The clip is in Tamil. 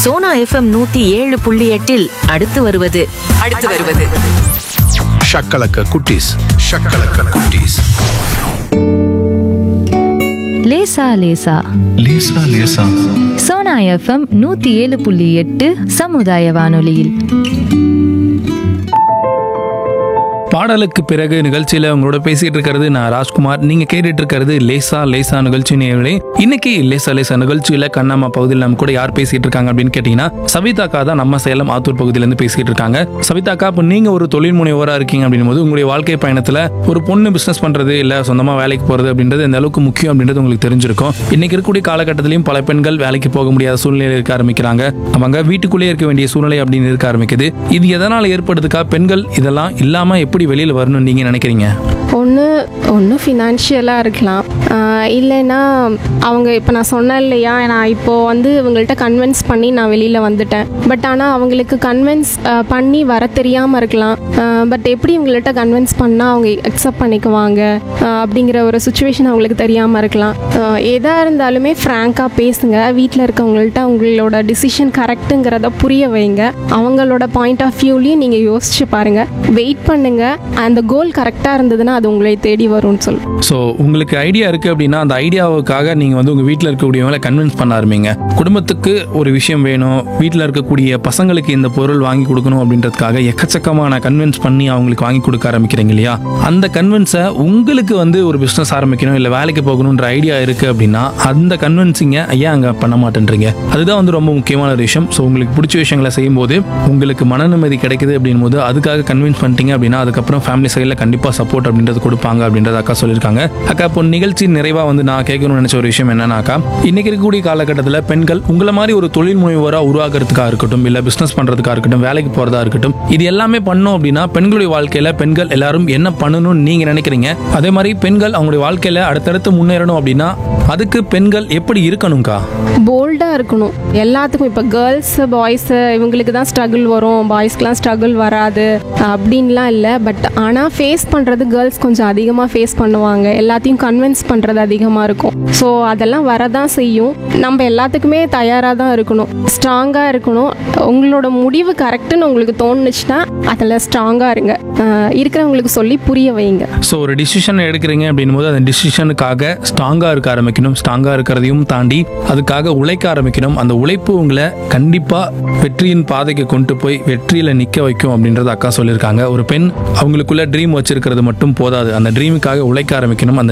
சோனா எஃப்எம் நூத்தி ஏழு புள்ளி எட்டில் அடுத்து வருவது அடுத்து வருவது ஷக்கலக்க குட்டீஸ் ஷக்கலக்க குட்டீஸ் லேசா லேசா லேசா லேசா சோனா எஃப்எம் நூத்தி ஏழு புள்ளி எட்டு சமுதாய வானொலியில் பாடலுக்கு பிறகு நிகழ்ச்சியில உங்களோட பேசிட்டு இருக்கிறது நான் ராஜ்குமார் நீங்க கேட்டுட்டு இருக்கிறது லேசா லேசா நிகழ்ச்சி நேயர்களே இன்னைக்கு லேசா லேசா நிகழ்ச்சியில கண்ணம்மா பகுதியில் நம்ம கூட யார் பேசிட்டு இருக்காங்க அப்படின்னு கேட்டீங்கன்னா சவிதாக்கா தான் நம்ம சேலம் ஆத்தூர் பகுதியில இருந்து பேசிட்டு இருக்காங்க சவிதாக்கா இப்போ நீங்க ஒரு தொழில் முனைவோரா இருக்கீங்க அப்படின்னும் போது உங்களுடைய வாழ்க்கை பயணத்துல ஒரு பொண்ணு பிசினஸ் பண்றது இல்ல சொந்தமா வேலைக்கு போறது அப்படின்றது எந்த அளவுக்கு முக்கியம் அப்படின்றது உங்களுக்கு தெரிஞ்சிருக்கும் இன்னைக்கு இருக்கக்கூடிய காலகட்டத்திலையும் பல பெண்கள் வேலைக்கு போக முடியாத சூழ்நிலை இருக்க ஆரம்பிக்கிறாங்க அவங்க வீட்டுக்குள்ளேயே இருக்க வேண்டிய சூழ்நிலை அப்படின்னு இருக்க ஆரம்பிக்குது இது எதனால ஏற்படுதுக்கா பெண்கள் இதெல்லாம் இல்லாம எப்படி வெளியில வரணும்னு நீங்க நினைக்கிறீங்க ஒன்று ஒன்று ஃபினான்ஷியலாக இருக்கலாம் ஆஹ் இல்லைன்னா அவங்க இப்போ நான் சொன்னேன் இல்லையா நான் இப்போது வந்து இவங்கள்ட்ட கன்வின்ஸ் பண்ணி நான் வெளியில் வந்துட்டேன் பட் ஆனால் அவங்களுக்கு கன்வின்ஸ் பண்ணி வர தெரியாமல் இருக்கலாம் பட் எப்படி இவங்கள்ட்ட கன்வின்ஸ் பண்ணால் அவங்க அக்செப்ட் பண்ணிக்குவாங்க ஆஹ் அப்படிங்கிற ஒரு சுச்சுவேஷன் அவங்களுக்கு தெரியாமல் இருக்கலாம் எதாக இருந்தாலுமே ஃப்ராங்காக பேசுங்க வீட்டில் இருக்கவங்கள்ட்ட உங்களோட டிசிஷன் கரெக்டுங்கிறத புரிய வைங்க அவங்களோட பாயிண்ட் ஆஃப் வியூலையும் நீங்கள் யோசிச்சு பாருங்கள் வெயிட் பண்ணுங்கள் அந்த கோல் கரெக்டாக இருந்ததுன்னா அது உங்களை தேடி வரும்னு சொல்லுவேன் ஸோ உங்களுக்கு ஐடியா இருக்கு அப்படின்னா அந்த ஐடியாவுக்காக நீங்க வந்து உங்க வீட்டில் இருக்கக்கூடியவங்களை கன்வின்ஸ் பண்ண ஆரம்பிங்க குடும்பத்துக்கு ஒரு விஷயம் வேணும் வீட்டில் இருக்கக்கூடிய பசங்களுக்கு இந்த பொருள் வாங்கி கொடுக்கணும் அப்படின்றதுக்காக எக்கச்சக்கமான கன்வின்ஸ் பண்ணி அவங்களுக்கு வாங்கி கொடுக்க ஆரம்பிக்கிறீங்க இல்லையா அந்த கன்வின்ஸை உங்களுக்கு வந்து ஒரு பிஸ்னஸ் ஆரம்பிக்கணும் இல்லை வேலைக்கு போகணுன்ற ஐடியா இருக்கு அப்படின்னா அந்த கன்வின்சிங்கை ஐயா அங்கே பண்ண மாட்டேன்றீங்க அதுதான் வந்து ரொம்ப முக்கியமான ஒரு விஷயம் ஸோ உங்களுக்கு பிடிச்ச விஷயங்களை செய்யும்போது உங்களுக்கு மன நிம்மதி கிடைக்குது அப்படின் போது அதுக்காக கன்வின்ஸ் பண்ணிட்டீங்க அப்படின்னா அதுக்கப்புறம் ஃபேமிலி சைடில் கண்டிப்பாக சப்போர்ட் அப்படின்றது கொடுப்பாங்க அப்படின்றத அக்கா சொல்லியிருக்காங்க அக்கா இப்போ நிகழ்ச்சி நிறைவாக வந்து நான் கேட்கணும்னு நினைச்ச ஒரு விஷயம் என்னன்னாக்கா இன்னைக்கு இருக்கக்கூடிய காலகட்டத்தில் பெண்கள் உங்களை மாதிரி ஒரு தொழில் முனைவோராக உருவாக்குறதுக்காக இருக்கட்டும் இல்லை பிஸ்னஸ் பண்ணுறதுக்காக இருக்கட்டும் வேலைக்கு போகிறதா இருக்கட்டும் இது எல்லாமே பண்ணோம் அப்படின்னா பெண்களுடைய வாழ்க்கையில் பெண்கள் எல்லாரும் என்ன பண்ணணும்னு நீங்கள் நினைக்கிறீங்க அதே மாதிரி பெண்கள் அவங்களுடைய வாழ்க்கையில் அடுத்தடுத்து முன்னேறணும் அப்படின்னா அதுக்கு பெண்கள் எப்படி இருக்கணும்க்கா போல்டாக இருக்கணும் எல்லாத்துக்கும் இப்போ கேர்ள்ஸு பாய்ஸு இவங்களுக்கு தான் ஸ்ட்ரகிள் வரும் பாய்ஸ்க்கெலாம் ஸ்ட்ரகிள் வராது அப்படின்லாம் இல்லை பட் ஆனால் ஃபேஸ் பண்ணுறது கேர்ள்ஸ் கொஞ்சம் அதிகமாக ஃபேஸ் பண்ணுவாங்க எல்லாத்தையும் கன்வின்ஸ் பண்ணுறது அதிகமாக இருக்கும் ஸோ அதெல்லாம் வரதான் செய்யும் நம்ம எல்லாத்துக்குமே தயாராக தான் இருக்கணும் ஸ்ட்ராங்காக இருக்கணும் உங்களோட முடிவு கரெக்டுன்னு உங்களுக்கு தோணுச்சுன்னா அதில் ஸ்ட்ராங்காக இருங்க ஆஹ் இருக்கிறவங்களுக்கு சொல்லி புரிய வைங்க ஸோ ஒரு டிசிஷன் எடுக்கிறீங்க அப்படின்னும் போது அந்த டிசிஷனுக்காக ஸ்ட்ராங்காக இருக்க ஆரம்பிக்கணும் ஸ்ட்ராங்காக இருக்கிறதையும் தாண்டி அதுக்காக உழைக்க ஆரம்பிக்கணும் அந்த உழைப்பு உங்களை கண்டிப்பாக வெற்றியின் பாதைக்கு கொண்டு போய் வெற்றியில் நிற்க வைக்கும் அப்படின்றத அக்கா சொல்லியிருக்காங்க ஒரு பெண் அவங்களுக்குள்ள ட்ரீம் வச்சிருக்கிறது மட்டும் போதாது அந்த ட்ரீமுக்காக உழைக்க ஆரம்பிக்கணும் அந்த